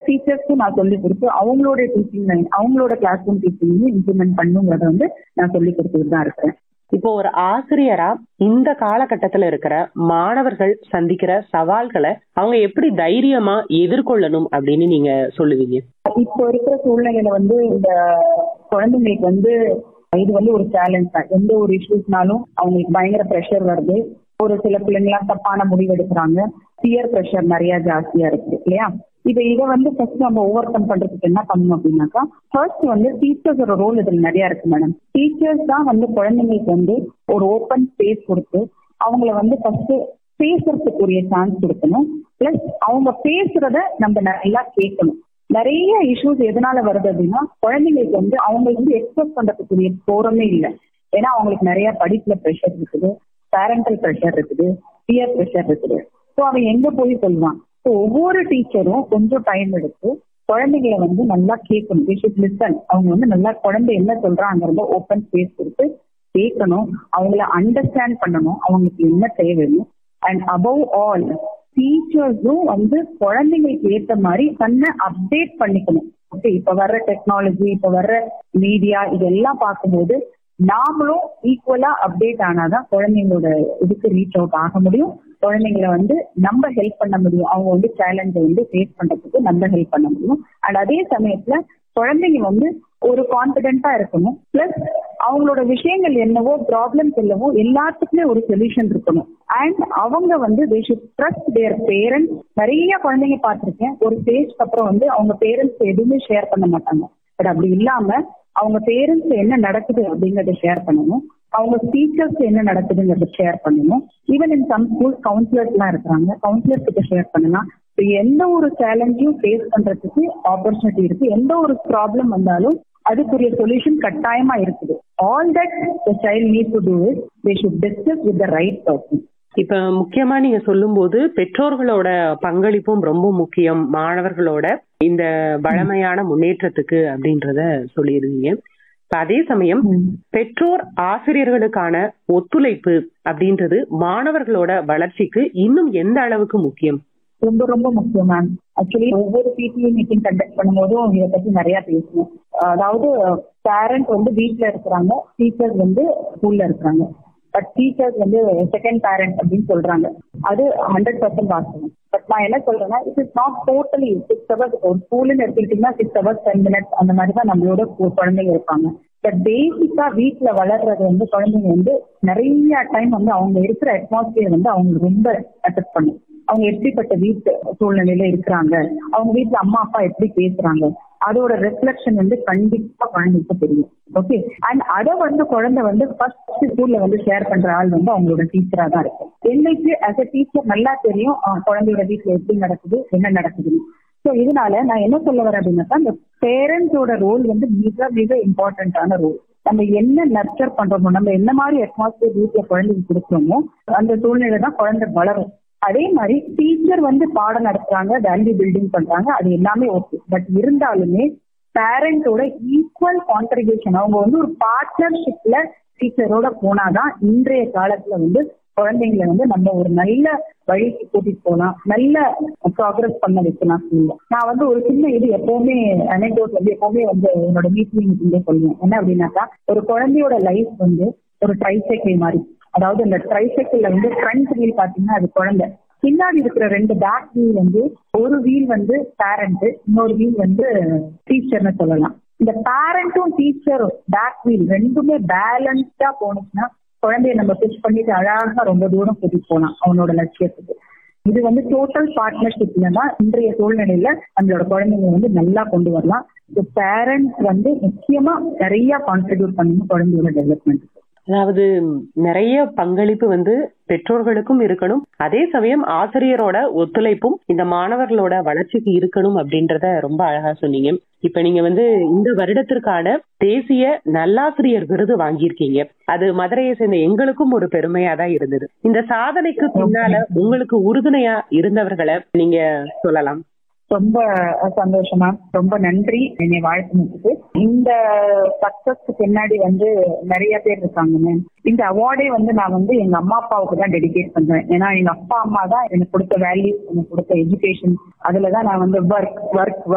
டீச்சர்ஸ்க்கும் நான் சொல்லி கொடுத்து அவங்களோட டீச்சிங் அவங்களோட கிளாஸ் ரூம் டீச்சிங்கையும் இம்ப்ளிமெண்ட் பண்ணுங்கிறத வந்து நான் சொல்லி கொடுத்துட்டு தான் இருக்கிறேன் இப்போ ஒரு ஆசிரியரா இந்த காலகட்டத்துல இருக்கிற மாணவர்கள் சந்திக்கிற சவால்களை அவங்க எப்படி தைரியமா எதிர்கொள்ளணும் அப்படின்னு நீங்க சொல்லுவீங்க இப்போ இருக்கிற சூழ்நிலையில வந்து இந்த குழந்தைங்களுக்கு வந்து இது வந்து ஒரு சேலஞ்ச் தான் எந்த ஒரு இஷ்யூஸ்னாலும் அவங்களுக்கு பயங்கர ப்ரெஷர் வருது ஒரு சில பிள்ளைங்களாம் தப்பான முடிவு எடுக்கிறாங்க பியர் ப்ரெஷர் நிறைய ஜாஸ்தியா இருக்கு இல்லையா இதை இதை வந்து ஃபர்ஸ்ட் நம்ம ஓவர் கம் பண்றதுக்கு என்ன பண்ணணும் அப்படின்னாக்கா ஃபர்ஸ்ட் வந்து டீச்சர்ஸோட ரோல் இதுல நிறைய இருக்கு மேடம் டீச்சர்ஸ் தான் வந்து குழந்தைங்களுக்கு வந்து ஒரு ஓப்பன் ஸ்பேஸ் கொடுத்து அவங்கள வந்து ஃபர்ஸ்ட் பேசுறதுக்குரிய சான்ஸ் கொடுக்கணும் பிளஸ் அவங்க பேசுறத நம்ம நல்லா கேட்கணும் நிறைய இஷ்யூஸ் எதனால வருது அப்படின்னா குழந்தைங்களுக்கு வந்து அவங்களுக்கு வந்து எக்ஸ்பிரஸ் பண்றதுக்குரிய போறமே இல்லை ஏன்னா அவங்களுக்கு நிறைய படிப்புல ப்ரெஷர் இருக்குது பேரண்டல் ப்ரெஷர் இருக்குது பியர் ப்ரெஷர் இருக்குது ஸோ அவன் எங்க போய் சொல்லுவான் ஸோ ஒவ்வொரு டீச்சரும் கொஞ்சம் டைம் எடுத்து குழந்தைகளை வந்து நல்லா கேட்கணும் they should listen அவங்க வந்து நல்லா குழந்தை என்ன சொல்றாங்கிறத ஓப்பன் ஸ்பேஸ் கொடுத்து கேட்கணும் அவங்கள அண்டர்ஸ்டாண்ட் பண்ணணும் அவங்களுக்கு என்ன தேவைன்னு அண்ட் அபவ் ஆல் டீச்சர்ஸும் வந்து குழந்தைங்களுக்கு ஏத்த மாதிரி தன்னை அப்டேட் பண்ணிக்கணும் ஓகே இப்ப வர்ற டெக்னாலஜி இப்ப வர்ற மீடியா இதெல்லாம் பார்க்கும்போது நாமளும் ஈக்குவலா அப்டேட் ஆனாதான் குழந்தைங்களோட இதுக்கு ரீச் அவுட் ஆக முடியும் குழந்தைங்களை வந்து நம்ம ஹெல்ப் பண்ண முடியும் அவங்க வந்து சேலஞ்சை வந்து ஃபேஸ் பண்றதுக்கு நம்ம ஹெல்ப் பண்ண முடியும் அண்ட் அதே சமயத்துல குழந்தைங்க வந்து ஒரு கான்பிடென்ட்டா இருக்கணும் பிளஸ் அவங்களோட விஷயங்கள் என்னவோ ப்ராப்ளம்ஸ் என்னவோ எல்லாத்துக்குமே ஒரு சொல்யூஷன் இருக்கணும் அண்ட் அவங்க வந்து they should trust their parents நிறைய குழந்தைங்க பார்த்திருக்கேன் ஒரு ஸ்டேஜ்க்கு அப்புறம் வந்து அவங்க பேரண்ட்ஸ் எதுவுமே ஷேர் பண்ண மாட்டாங்க பட் அப்படி இல்லாம அவங்க பேரண்ட்ஸ் என்ன நடக்குது அப்படிங்கறத ஷேர் பண்ணணும் அவங்க டீச்சர்ஸ் என்ன நடக்குதுங்கிறத ஷேர் பண்ணணும் even in some school counsellors எல்லாம் இருக்கிறாங்க கவுன்சிலர்ஸ் கிட்ட ஷேர் பண்ணலாம் So, எந்த ஒரு சேலஞ்சையும் ஃபேஸ் பண்றதுக்கு ஆப்பர்ச்சுனிட்டி இருக்கு எந்த ஒரு ப்ராப்ளம் வந்தாலும் அதுக்குரிய சொல்யூஷன் கட்டாயமா இருக்குது all that the child need to do is they should discuss with the right person இப்ப முக்கியமா நீங்க சொல்லும்போது பெற்றோர்களோட பங்களிப்பும் ரொம்ப முக்கியம் மாணவர்களோட இந்த வளமையான முன்னேற்றத்துக்கு அப்படின்றத சொல்லியிருந்தீங்க இப்ப அதே சமயம் பெற்றோர் ஆசிரியர்களுக்கான ஒத்துழைப்பு அப்படின்றது மாணவர்களோட வளர்ச்சிக்கு இன்னும் எந்த அளவுக்கு முக்கியம் ரொம்ப ரொம்ப முக்கியம் மேம் ஆக்சுவலி ஒவ்வொரு பிடிஏ மீட்டிங் கண்டக்ட் பண்ணும்போதும் இதை பத்தி நிறைய பேசணும் அதாவது பேரண்ட் வந்து வீட்ல இருக்கிறாங்க டீச்சர்ஸ் வந்து ஸ்கூல்ல இருக்கிறாங்க பட் டீச்சர்ஸ் வந்து செகண்ட் பேரண்ட் அப்படின்னு சொல்றாங்க அது ஹண்ட்ரட் பர்சன்ட் வாஸ்தவம் பட் நான் என்ன சொல்றேன்னா it is not totally six hours ஒரு ஸ்கூல்னு எடுத்துக்கிட்டீங்கன்னா சிக்ஸ் ஹவர்ஸ் டென் மினிட்ஸ் அந்த மாதிரி தான் நம்மளோட கு- குழந்தைங்க இருப்பாங்க பட் பேசிக்கா வீட்ல வளர்றது வந்து குழந்தைங்க வந்து நிறைய டைம் வந்து அவங்க இருக்கிற அட்மாஸ்பியர் வந்து அவங்க ரொம்ப அஃபெக்ட் பண்ணும் அவங்க எப்படிப்பட்ட வீட்டு சூழ்நிலையில இருக்கிறாங்க அவங்க வீட்டுல அம்மா அப்பா எப்படி பேசுறாங்க அதோட ரிஃப்ளெக்ஷன் வந்து கண்டிப்பா குழந்தைக்கு தெரியும் ஓகே அண்ட் அதை வந்து குழந்தை வந்து ஃபர்ஸ்ட் ஸ்கூல்ல வந்து ஷேர் பண்ற ஆள் வந்து அவங்களோட டீச்சரா தான் இருக்கும் என்னைக்கு ஆஸ் அ டீச்சர் நல்லா தெரியும் ஆஹ் குழந்தையோட வீட்டுல எப்படி நடக்குது என்ன நடக்குதுன்னு ஸோ இதனால நான் என்ன சொல்ல வரேன் அப்படின்னாக்கா இந்த பேரண்ட்ஸோட ரோல் வந்து மிக மிக இம்பார்ட்டன்டான ரோல் நம்ம என்ன நர்ச்சர் பண்றோமோ நம்ம என்ன மாதிரி அட்மாஸ்பியர் வீட்டுல குழந்தைக்கு கொடுக்குறோமோ அந்த சூழ்நிலை தான் குழந்தை வளரும் அதே மாதிரி டீச்சர் வந்து பாடம் நடத்துறாங்க வேல்யூ பில்டிங் பண்றாங்க அது எல்லாமே ஓகே பட் இருந்தாலுமே பேரண்டோட ஈக்குவல் கான்ட்ரிபியூஷன் அவங்க வந்து ஒரு பார்ட்னர்ஷிப்ல டீச்சரோட போனாதான் இன்றைய காலத்துல வந்து குழந்தைங்களை வந்து நம்ம ஒரு நல்ல வழிக்கு கூட்டிட்டு போகலாம் நல்ல ப்ராக்ரஸ் பண்ண வைக்கலாம் ஸ்கூல்ல நான் வந்து ஒரு சின்ன இது எப்பவுமே அனெக்டோட் வந்து எப்பவுமே வந்து என்னோட மீட்டிங் மீட்டிங்கே சொல்லுவேன் என்ன அப்படின்னாக்கா ஒரு குழந்தையோட லைஃப் வந்து ஒரு ட்ரைசைக்கிள் மாதிரி அதாவது இந்த ட்ரைசைக்கிள்ல வந்து ஃப்ரண்ட் வீல் பாத்தீங்கன்னா அது குழந்தை பின்னாடி இருக்கிற ரெண்டு பேக் வீல் வந்து ஒரு வீல் வந்து பேரண்ட் இன்னொரு வீல் வந்து டீச்சர்னு சொல்லலாம் இந்த பேரண்ட்டும் டீச்சரும் பேக் வீல் ரெண்டுமே பேலன்ஸ்டா போனுச்சுன்னா குழந்தைய நம்ம புஷ் பண்ணிட்டு அழகா ரொம்ப தூரம் கூட்டிட்டு போலாம் அவனோட லட்சியத்துக்கு இது வந்து டோட்டல் பார்ட்னர்ஷிப்ல தான் இன்றைய சூழ்நிலையில நம்மளோட குழந்தைங்க வந்து நல்லா கொண்டு வரலாம் பேரண்ட்ஸ் வந்து முக்கியமா நிறைய கான்ட்ரிபியூட் பண்ணணும் குழந்தையோட டெவலப்மெண்ட்டுக்கு அதாவது நிறைய பங்களிப்பு வந்து பெற்றோர்களுக்கும் இருக்கணும் அதே சமயம் ஆசிரியரோட ஒத்துழைப்பும் இந்த மாணவர்களோட வளர்ச்சிக்கு இருக்கணும் அப்படின்றத ரொம்ப அழகா சொன்னீங்க இப்ப நீங்க வந்து இந்த வருடத்திற்கான தேசிய நல்லாசிரியர் விருது வாங்கியிருக்கீங்க அது மதுரையை சேர்ந்த எங்களுக்கும் ஒரு பெருமையா தான் இருந்தது இந்த சாதனைக்கு பின்னால உங்களுக்கு உறுதுணையா இருந்தவர்களை நீங்க சொல்லலாம் ரொம்ப சந்தோஷமா ரொம்ப நன்றி என்னை வாழ்த்துனதுக்கு இந்த சக்சஸ்க்கு பின்னாடி வந்து நிறைய பேர் இருக்காங்க மேம் இந்த அவார்டே வந்து நான் வந்து எங்க அம்மா அப்பாவுக்கு தான் டெடிகேட் பண்றேன் ஏன்னா எங்க அப்பா அம்மா தான் எனக்கு கொடுத்த வேல்யூ எனக்கு கொடுத்த எஜுகேஷன் அதுலதான் நான் வந்து ஒர்க் ஒர்க்